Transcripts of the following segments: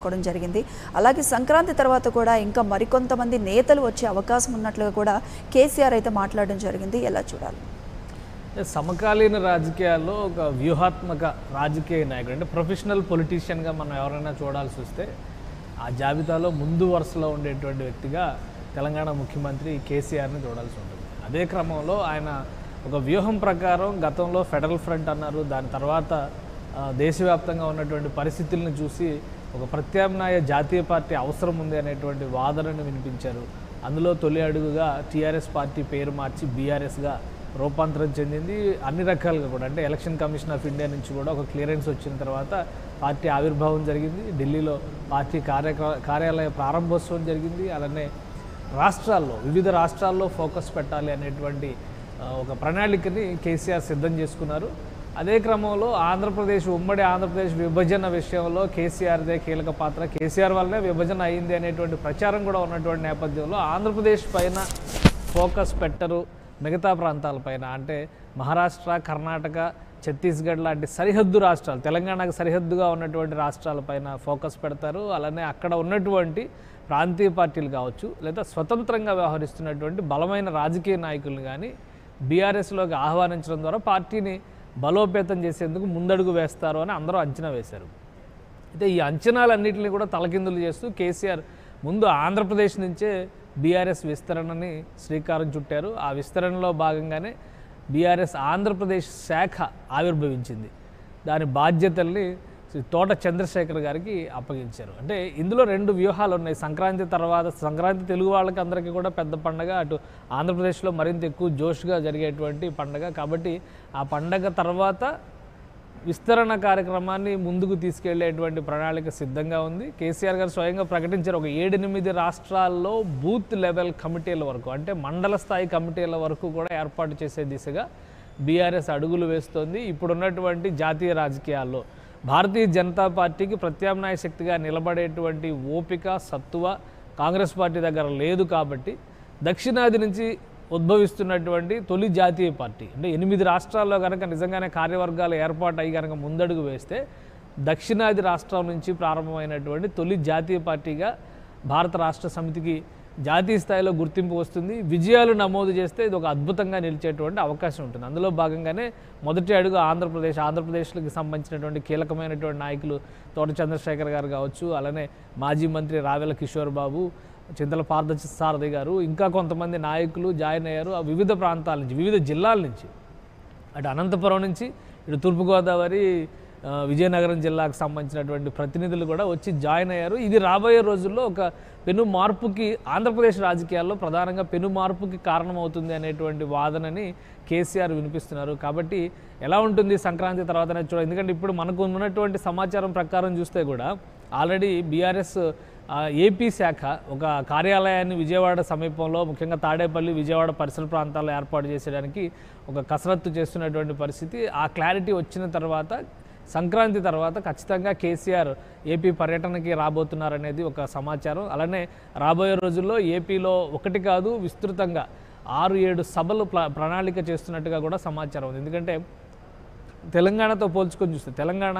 చేసుకోవడం జరిగింది అలాగే సంక్రాంతి తర్వాత కూడా ఇంకా మరికొంతమంది నేతలు వచ్చే అవకాశం ఉన్నట్లుగా కూడా కేసీఆర్ అయితే మాట్లాడడం జరిగింది ఎలా చూడాలి సమకాలీన రాజకీయాల్లో ఒక వ్యూహాత్మక రాజకీయ నాయకుడు అంటే ప్రొఫెషనల్ పొలిటీషియన్గా మనం ఎవరైనా చూడాల్సి వస్తే ఆ జాబితాలో ముందు వరుసలో ఉండేటువంటి వ్యక్తిగా తెలంగాణ ముఖ్యమంత్రి కేసీఆర్ని చూడాల్సి ఉంటుంది అదే క్రమంలో ఆయన ఒక వ్యూహం ప్రకారం గతంలో ఫెడరల్ ఫ్రంట్ అన్నారు దాని తర్వాత ఆ, దేశవ్యాప్తంగా ఉన్నటువంటి పరిస్థితులను చూసి ఒక ప్రత్యామ్నాయ జాతీయ పార్టీ అవసరం ఉంది అనేటువంటి వాదనను వినిపించారు అందులో తొలి అడుగుగా టీఆర్ఎస్ పార్టీ పేరు మార్చి బీఆర్ఎస్గా రూపాంతరం చెందింది అన్ని రకాలుగా కూడా అంటే ఎలక్షన్ కమిషన్ ఆఫ్ ఇండియా నుంచి కూడా ఒక క్లియరెన్స్ వచ్చిన తర్వాత పార్టీ ఆవిర్భావం జరిగింది ఢిల్లీలో పార్టీ కార్య కార్యాలయ ప్రారంభోత్సవం జరిగింది అలానే రాష్ట్రాల్లో వివిధ రాష్ట్రాల్లో ఫోకస్ పెట్టాలి అనేటువంటి ఆ, ఒక ప్రణాళికని కేసీఆర్ సిద్ధం చేసుకున్నారు అదే క్రమంలో ఆంధ్రప్రదేశ్ ఉమ్మడి ఆంధ్రప్రదేశ్ విభజన విషయంలో కేసీఆర్దే కీలక పాత్ర కేసీఆర్ వల్లనే విభజన అయింది అనేటువంటి ప్రచారం కూడా ఉన్నటువంటి నేపథ్యంలో ఆంధ్రప్రదేశ్ పైన ఫోకస్ పెట్టరు మిగతా ప్రాంతాలపైన అంటే మహారాష్ట్ర కర్ణాటక ఛత్తీస్గఢ్ లాంటి సరిహద్దు రాష్ట్రాలు తెలంగాణకు సరిహద్దుగా ఉన్నటువంటి రాష్ట్రాలపైన ఫోకస్ పెడతారు అలానే అక్కడ ఉన్నటువంటి ప్రాంతీయ పార్టీలు కావచ్చు లేదా స్వతంత్రంగా వ్యవహరిస్తున్నటువంటి బలమైన రాజకీయ నాయకులను కానీ బీఆర్ఎస్లోకి ఆహ్వానించడం ద్వారా పార్టీని బలోపేతం చేసేందుకు ముందడుగు వేస్తారు అని అందరూ అంచనా వేశారు అయితే ఈ అంచనాలన్నింటినీ కూడా తలకిందులు చేస్తూ కేసీఆర్ ముందు ఆంధ్రప్రదేశ్ నుంచే బీఆర్ఎస్ విస్తరణని శ్రీకారం చుట్టారు ఆ విస్తరణలో భాగంగానే బీఆర్ఎస్ ఆంధ్రప్రదేశ్ శాఖ ఆవిర్భవించింది దాని బాధ్యతల్ని శ్రీ తోట చంద్రశేఖర్ గారికి అప్పగించారు అంటే ఇందులో రెండు వ్యూహాలు ఉన్నాయి సంక్రాంతి తర్వాత సంక్రాంతి తెలుగు వాళ్ళకి అందరికీ కూడా పెద్ద పండగ అటు ఆంధ్రప్రదేశ్లో మరింత ఎక్కువ జోష్గా జరిగేటువంటి పండగ కాబట్టి ఆ పండగ తర్వాత విస్తరణ కార్యక్రమాన్ని ముందుకు తీసుకెళ్లేటువంటి ప్రణాళిక సిద్ధంగా ఉంది కేసీఆర్ గారు స్వయంగా ప్రకటించారు ఒక ఏడెనిమిది రాష్ట్రాల్లో బూత్ లెవెల్ కమిటీల వరకు అంటే మండల స్థాయి కమిటీల వరకు కూడా ఏర్పాటు చేసే దిశగా బీఆర్ఎస్ అడుగులు వేస్తోంది ఇప్పుడున్నటువంటి జాతీయ రాజకీయాల్లో భారతీయ జనతా పార్టీకి ప్రత్యామ్నాయ శక్తిగా నిలబడేటువంటి ఓపిక సత్తువ కాంగ్రెస్ పార్టీ దగ్గర లేదు కాబట్టి దక్షిణాది నుంచి ఉద్భవిస్తున్నటువంటి తొలి జాతీయ పార్టీ అంటే ఎనిమిది రాష్ట్రాల్లో కనుక నిజంగానే కార్యవర్గాలు ఏర్పాటు అయ్యి కనుక ముందడుగు వేస్తే దక్షిణాది రాష్ట్రాల నుంచి ప్రారంభమైనటువంటి తొలి జాతీయ పార్టీగా భారత రాష్ట్ర సమితికి జాతీయ స్థాయిలో గుర్తింపు వస్తుంది విజయాలు నమోదు చేస్తే ఇది ఒక అద్భుతంగా నిలిచేటువంటి అవకాశం ఉంటుంది అందులో భాగంగానే మొదటి అడుగు ఆంధ్రప్రదేశ్ ఆంధ్రప్రదేశ్కి సంబంధించినటువంటి కీలకమైనటువంటి నాయకులు తోట చంద్రశేఖర్ గారు కావచ్చు అలానే మాజీ మంత్రి రావెల కిషోర్ బాబు చింతల పార్థ సారథి గారు ఇంకా కొంతమంది నాయకులు జాయిన్ అయ్యారు ఆ వివిధ ప్రాంతాల నుంచి వివిధ జిల్లాల నుంచి అటు అనంతపురం నుంచి ఇటు తూర్పుగోదావరి ఆ, విజయనగరం జిల్లాకు సంబంధించినటువంటి ప్రతినిధులు కూడా వచ్చి జాయిన్ అయ్యారు ఇది రాబోయే రోజుల్లో ఒక పెను మార్పుకి ఆంధ్రప్రదేశ్ రాజకీయాల్లో ప్రధానంగా పెను మార్పుకి కారణమవుతుంది అనేటువంటి వాదనని కేసీఆర్ వినిపిస్తున్నారు కాబట్టి ఎలా ఉంటుంది సంక్రాంతి తర్వాతనే చూడ ఎందుకంటే ఇప్పుడు మనకు ఉన్నటువంటి సమాచారం ప్రకారం చూస్తే కూడా ఆల్రెడీ బీఆర్ఎస్ ఆ, ఏపీ శాఖ ఒక కార్యాలయాన్ని విజయవాడ సమీపంలో ముఖ్యంగా తాడేపల్లి విజయవాడ పరిసర ప్రాంతాల్లో ఏర్పాటు చేసేయడానికి ఒక కసరత్తు చేస్తున్నటువంటి పరిస్థితి ఆ క్లారిటీ వచ్చిన తర్వాత సంక్రాంతి తర్వాత ఖచ్చితంగా కేసీఆర్ ఏపీ పర్యటనకి రాబోతున్నారనేది ఒక సమాచారం అలానే రాబోయే రోజుల్లో ఏపీలో ఒకటి కాదు విస్తృతంగా ఆరు ఏడు సభలు ప్ల ప్రణాళిక చేస్తున్నట్టుగా కూడా సమాచారం ఉంది ఎందుకంటే తెలంగాణతో పోల్చుకొని చూస్తే తెలంగాణ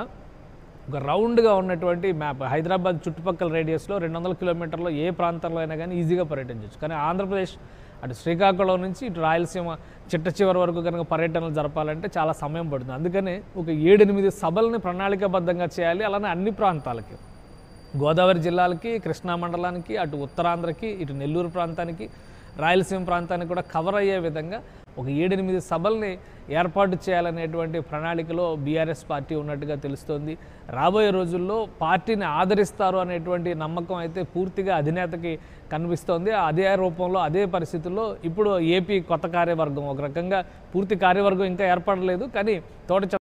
ఒక రౌండ్గా ఉన్నటువంటి మ్యాప్ హైదరాబాద్ చుట్టుపక్కల రేడియస్లో రెండు వందల కిలోమీటర్లో ఏ ప్రాంతంలో అయినా కానీ ఈజీగా పర్యటించవచ్చు కానీ ఆంధ్రప్రదేశ్ అటు శ్రీకాకుళం నుంచి ఇటు రాయలసీమ చిట్ట చివరి వరకు కనుక పర్యటనలు జరపాలంటే చాలా సమయం పడుతుంది అందుకనే ఒక ఏడెనిమిది సభల్ని ప్రణాళికాబద్ధంగా చేయాలి అలానే అన్ని ప్రాంతాలకి గోదావరి జిల్లాలకి కృష్ణా మండలానికి అటు ఉత్తరాంధ్రకి ఇటు నెల్లూరు ప్రాంతానికి రాయలసీమ ప్రాంతానికి కూడా కవర్ అయ్యే విధంగా ఒక ఏడెనిమిది సభల్ని ఏర్పాటు చేయాలనేటువంటి ప్రణాళికలో బీఆర్ఎస్ పార్టీ ఉన్నట్టుగా తెలుస్తోంది రాబోయే రోజుల్లో పార్టీని ఆదరిస్తారు అనేటువంటి నమ్మకం అయితే పూర్తిగా అధినేతకి కనిపిస్తోంది అదే రూపంలో అదే పరిస్థితుల్లో ఇప్పుడు ఏపీ కొత్త కార్యవర్గం ఒక రకంగా పూర్తి కార్యవర్గం ఇంకా ఏర్పడలేదు కానీ తోట